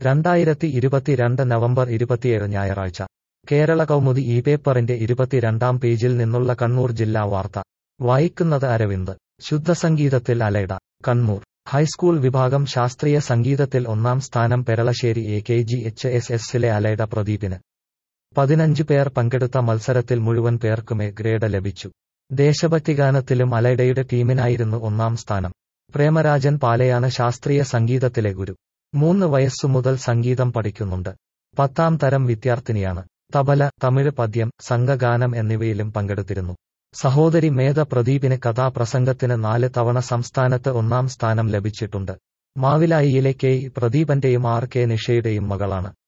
രണ്ടായിരത്തി ഇരുപത്തിരണ്ട് നവംബർ ഇരുപത്തിയേഴ് ഞായറാഴ്ച കേരള കൗമുദി ഈ പേപ്പറിന്റെ ഇരുപത്തിരണ്ടാം പേജിൽ നിന്നുള്ള കണ്ണൂർ ജില്ലാ വാർത്ത വായിക്കുന്നത് അരവിന്ദ് ശുദ്ധസംഗീതത്തിൽ അലൈഡ കണ്ണൂർ ഹൈസ്കൂൾ വിഭാഗം ശാസ്ത്രീയ സംഗീതത്തിൽ ഒന്നാം സ്ഥാനം Peralassery A K G H S എസിലെ അലൈഡ പ്രദീപിന് പതിനഞ്ച് പേർ പങ്കെടുത്ത മത്സരത്തിൽ മുഴുവൻ പേർക്കും എ ഗ്രേഡ് ലഭിച്ചു ദേശഭക്തിഗാനത്തിലും അലൈഡയുടെ ടീമിനായിരുന്നു ഒന്നാം സ്ഥാനം പ്രേമരാജൻ പാലയാണ് ശാസ്ത്രീയ സംഗീതത്തിലെ ഗുരു മൂന്ന് വയസ്സു മുതൽ സംഗീതം പഠിക്കുന്നുണ്ട് പത്താം തരം വിദ്യാർത്ഥിനിയാണ് തബല തമിഴ് പദ്യം സംഘഗാനം എന്നിവയിലും പങ്കെടുത്തിരുന്നു സഹോദരി മേധ പ്രദീപിന് കഥാപ്രസംഗത്തിന് നാല് തവണ സംസ്ഥാനത്ത് ഒന്നാം സ്ഥാനം ലഭിച്ചിട്ടുണ്ട് മാവിലായിയിലെ കെ ഇ പ്രദീപന്റെയും ആർ കെ നിഷയുടെയും മകളാണ്